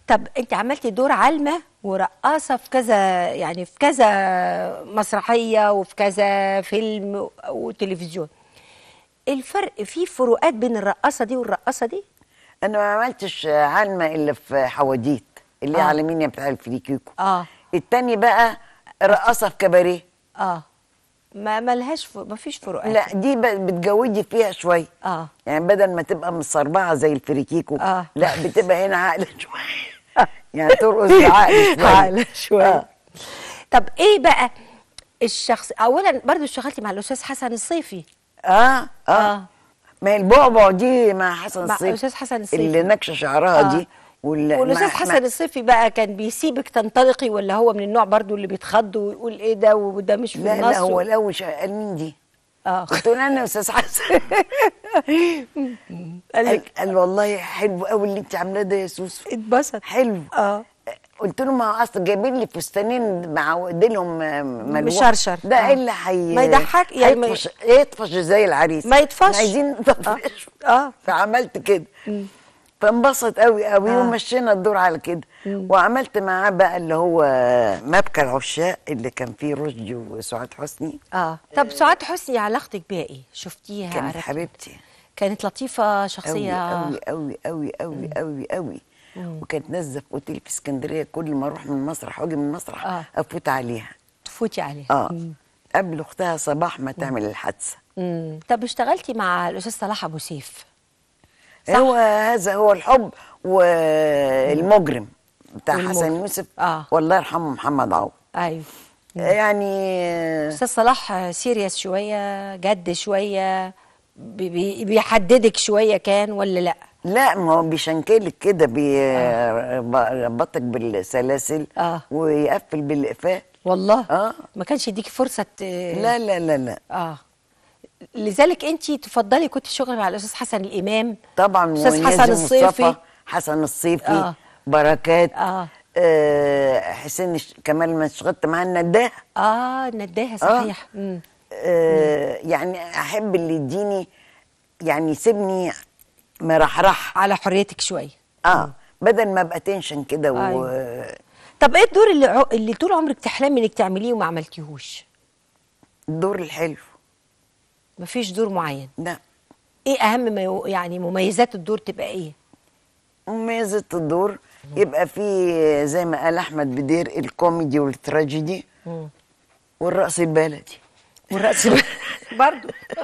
طب انت عملتي دور علمه ورقاصه في كذا يعني في كذا مسرحيه وفي كذا فيلم وتلفزيون الفرق في فروقات بين الرقاصه دي والرقاصه دي انا ما عملتش علمه الا في حواديت اللي هي آه. على مين بتاع الفريكيكو اه التاني بقى رقاصه في كباريه اه ما ملهاش ف... ما فيش فروقات لا دي ب- بتجودي فيها شويه اه يعني بدل ما تبقى مصربعه زي الفريكيكو آه. لا بتبقى هنا عقل شويه يعني ترقص بعقل شويه عقل شويه آه. طب ايه بقى الشخص اولا برضو اشتغلتي مع الاستاذ حسن الصيفي اه اه, آه. ما هي البعبع دي مع حسن مع الصيفي أستاذ حسن الصيفي. اللي نكشه شعرها آه. دي وال- والاستاذ مع- حسن مع- الصيفي بقى كان بيسيبك تنطلقي ولا هو من النوع برضو اللي بيتخض ويقول ايه ده وده مش في لا النص لا هو و- الاول شا- قال مين دي؟ اه قلت له انا يا استاذ حسن قال قال, لك قال والله حلو قوي اللي انت عاملاه ده يا سوسو اتبسط حلو اه قلت له ما هو اصل جايبين لي فستانين مع ديلهم ملوح مشرشر. ده آه. ايه اللي حي ما يضحك- يعني ما- هيطفش يطفش زي العريس ما يطفش. إحنا عايزين نطفشه اه فعملت كده فانبسط قوي قوي آه. ومشينا الدور على كده وعملت معاه بقى اللي هو مبكى العشاق اللي كان فيه رشدي وسعاد حسني اه طب سعاد حسني علاقتك بيها ايه شفتيها كانت عرفتي؟ حبيبتي كانت لطيفه شخصيه قوي قوي قوي قوي قوي قوي وكانت نازله في اوتيل في اسكندريه كل ما اروح من المسرح واجي من المسرح آه. افوت عليها تفوتي عليها اه قبل اختها صباح ما تعمل الحادثه مم. طب اشتغلتي مع الاستاذ صلاح ابو سيف صح. هو هذا هو الحب والمجرم بتاع والمجرم. حسن يوسف آه. والله يرحمه محمد عوض ايوه يعني استاذ صلاح سيريس شويه جد شويه بي- بي- بيحددك شويه كان ولا لا لا ما هو بيشنكلك كده بيربطك بالسلاسل آه. ويقفل بالاقفال والله آه. ما كانش يديكي فرصه ت- لا لا لا لا اه لذلك انت تفضلي كنت شغل مع الاستاذ حسن الامام طبعا استاذ ونيازي حسن مصطفى، الصيفي حسن الصيفي آه. بركات آه. آه حسين الش- كمال ما اشتغلت معاه النداه اه نداها صحيح مم. آه يعني احب اللي يديني يعني يسيبني مرحرح على حريتك شويه اه بدل ما ابقى تنشن كده و أيوة. طب ايه الدور اللي عو... اللي طول عمرك تحلمي انك تعمليه وما عملتيهوش الدور الحلو مفيش دور معين لا ايه اهم ما يو... يعني مميزات الدور تبقى ايه مميزة الدور يبقى فيه زي ما قال احمد بدير الكوميدي والتراجيدي والرقص البلدي والرقص برضو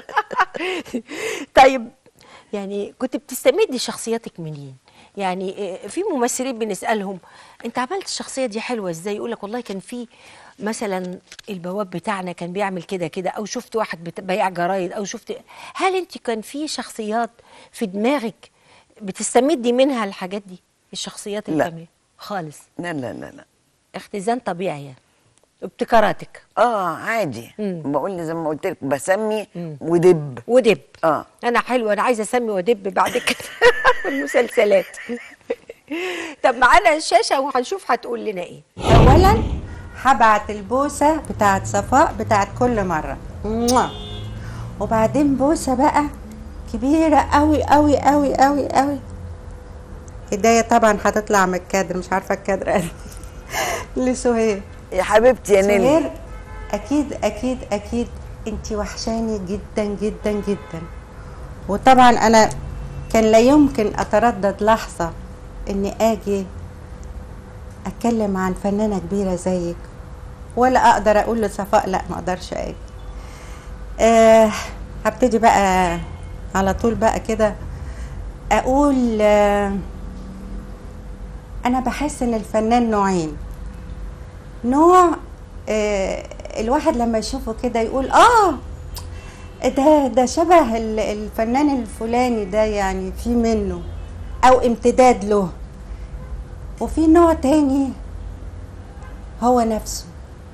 طيب يعني كنت بتستمدي شخصياتك منين يعني إيه، في ممثلين بنسالهم انت عملت الشخصيه دي حلوه ازاي يقول لك والله كان في مثلا البواب بتاعنا كان بيعمل كده كده او شفت واحد بت- بياع جرايد او شفت هل انت كان في شخصيات في دماغك بتستمدي منها الحاجات دي الشخصيات اللي لا. بتعمليها؟ خالص لا لا لا لا اختزان طبيعي يعني. ابتكاراتك اه عادي مم. بقول زي ما قلت لك بسمي ودب ودب اه انا حلوه انا عايزه اسمي ودب بعد كده في المسلسلات طب معانا الشاشه وهنشوف هتقول لنا ايه اولا هبعت البوسه بتاعت صفاء بتاعت كل مره موah. وبعدين بوسه بقى كبيره قوي قوي قوي قوي قوي ايديا طبعا هتطلع من الكادر مش عارفه الكادر قد إيه. لسهير يا حبيبتي يا نيلي سهير اكيد اكيد اكيد انت وحشاني جدا جدا جدا وطبعا انا كان لا يمكن اتردد لحظه اني اجي اتكلم عن فنانه كبيره زيك ولا اقدر اقول لصفاء لا ما اقدرش اجي أه هبتدي بقى على طول بقى كده اقول أه انا بحس ان الفنان نوعين نوع آه الواحد لما يشوفه كده يقول اه ده ده شبه ال- الفنان الفلاني ده يعني في منه او امتداد له وفي نوع تاني هو نفسه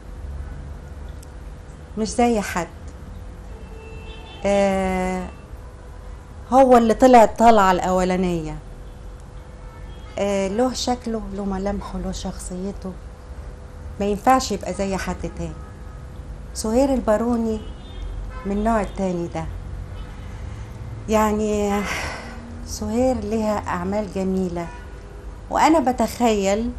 مش زي حد آه هو اللي طلع الطلعة الأولانية آه له شكله له ملامحه له شخصيته ما ينفعش يبقى زي حد تاني سهير الباروني من النوع التاني ده يعني سهير ليها أعمال جميلة وانا بتخيل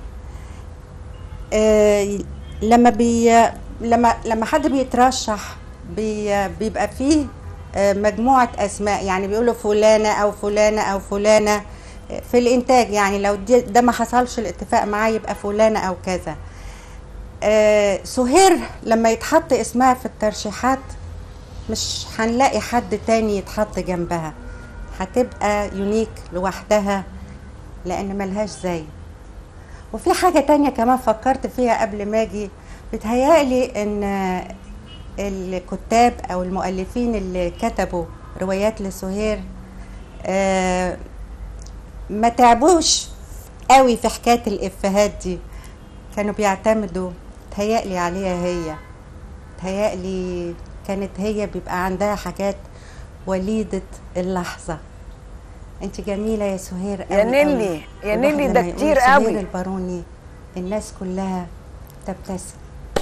آه، لما بي لما لما حد بيترشح بي بيبقى فيه آه، مجموعة أسماء يعني بيقولوا فلانة أو فلانة أو فلانة آه، في الإنتاج يعني لو دي- ده ما حصلش الاتفاق معاه يبقى فلانة أو كذا آه، سهير لما يتحط اسمها في الترشيحات مش هنلاقي حد تاني يتحط جنبها هتبقى يونيك لوحدها لأن ملهاش زي وفي حاجة تانية كمان فكرت فيها قبل ما اجي بتهيألي ان الكتاب او المؤلفين اللي كتبوا روايات لسهير آه، ما تعبوش قوي في حكاية الإفيهات دي كانوا بيعتمدوا تهيألي عليها هي تهيألي كانت هي بيبقى عندها حاجات وليدة اللحظة انت جميلة يا سهير يا قوي نيلي، قوي. يا الواحد نيلي ده لما يقول كتير سهير قوي. الباروني الناس كلها تبتسم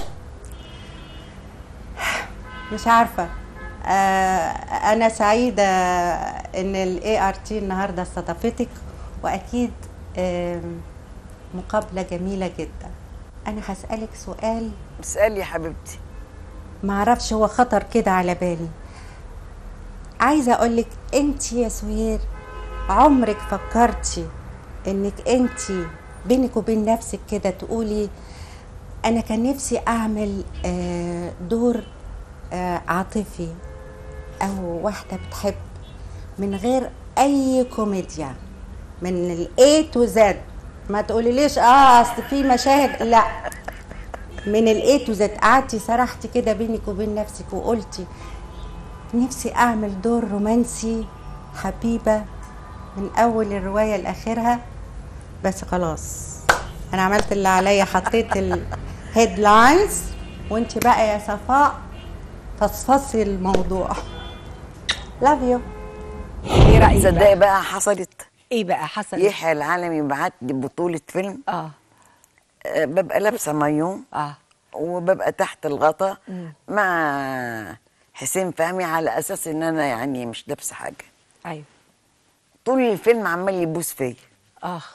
مش عارفة آه أنا سعيدة إن الاي ار تي النهاردة استضافتك وأكيد آم، مقابلة جميلة جدا أنا هسألك سؤال اسالي يا حبيبتي معرفش هو خطر كده على بالي عايزة أقولك أنت يا سهير عمرك فكرتي إنك أنت بينك وبين نفسك كده تقولي أنا كان نفسي أعمل آه، دور آه، عاطفي أو واحدة بتحب من غير أي كوميديا من الاي تو زد ما تقولي ليش اه اصل في مشاهد لا من الاي تو زد قعدتي سرحتي كده بينك وبين نفسك وقلتي نفسي اعمل دور رومانسي حبيبه من اول الروايه لاخرها بس خلاص انا عملت اللي عليا حطيت الهيدلاينز وانت بقى يا صفاء فصفصي الموضوع لاف يو ايه رايك تصدقي بقى؟ بقى حصلت ايه بقى حصل يحيى العالمي بعت لي بطولة فيلم اه آه، ببقى لابسة مايو اه وببقى تحت الغطا مع حسين فهمي على اساس ان انا يعني مش لابسه حاجه ايوه طول الفيلم عمال يبوس فيا اخ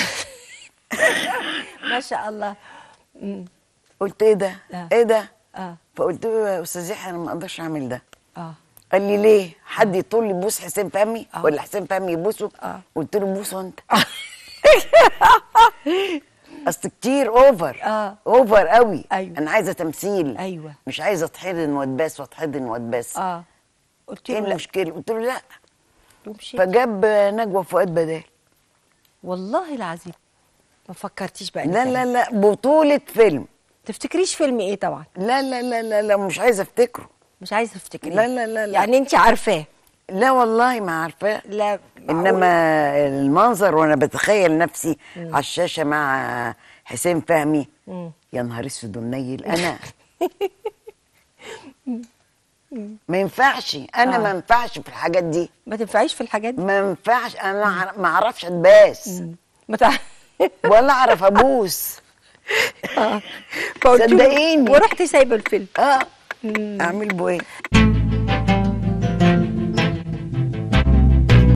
ما شاء الله مم. قلت ايه ده آه. ايه ده اه فقلت له يا استاذ يحيى انا ما اقدرش اعمل ده اه قال لي ليه حد يطول يبوس حسين فهمي آه. ولا حسين فهمي يبوسه آه. قلت له بوسه انت اصل كتير اوفر آه. اوفر قوي أيوة. انا عايزه تمثيل أيوة. مش عايزه اتحضن واتباس واتحضن واتباس اه قلت ايه له لا المشكله قلت له لا ومشيت فجاب نجوى فؤاد بدال والله العظيم ما فكرتيش بقى لا لا لا بطولة فيلم تفتكريش فيلم ايه طبعا لا لا لا لا لا مش عايزة افتكره مش عايزه تفتكريه لا لا لا لا. يعني انت عارفاه لا والله ما عارفاه لا انما المنظر وانا بتخيل نفسي على الشاشة مع حسين فهمي يا نهار اسود ومنيل انا ما ينفعش انا آه. ما ينفعش في الحاجات دي ما تنفعيش في الحاجات دي ما ينفعش انا ما أعرف- ما اعرفش اتباس ما تع... ولا اعرف ابوس اه فقلت له- صدقيني. ورحتي سايبه الفيلم اه اعمل بو ايه